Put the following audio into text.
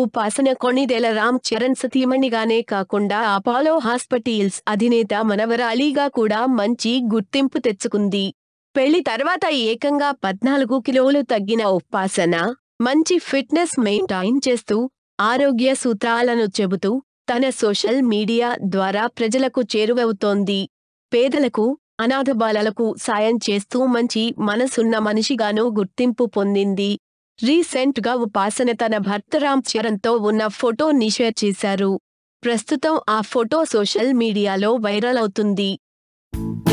ఉపాసన కొణిదెల రామ్ చరణ్ సతీమణిగానే కాకుండా అపాలో హాస్పిటల్స్ అధినేత మనవరాలిగా కూడా మంచి గుర్తింపు తెచ్చుకుంది పెళ్లి తర్వాత ఏకంగా పద్నాలుగు కిలోలు తగ్గిన ఉపాసన మంచి ఫిట్నెస్ మెయింటైన్ చేస్తూ ఆరోగ్య సూత్రాలను చెబుతూ తన సోషల్ మీడియా ద్వారా ప్రజలకు చేరువవుతోంది పేదలకు అనాథ బాలలకు సాయం చేస్తూ మంచి మనసున్న మనిషిగానూ గుర్తింపు పొందింది రీసెంట్ గా ఉపాసన తన భర్త రామ్ చరణ్ తో ఉన్న ఫోటోని షేర్ చేశారు ప్రస్తుతం ఆ ఫోటో సోషల్ మీడియాలో వైరల్ అవుతుంది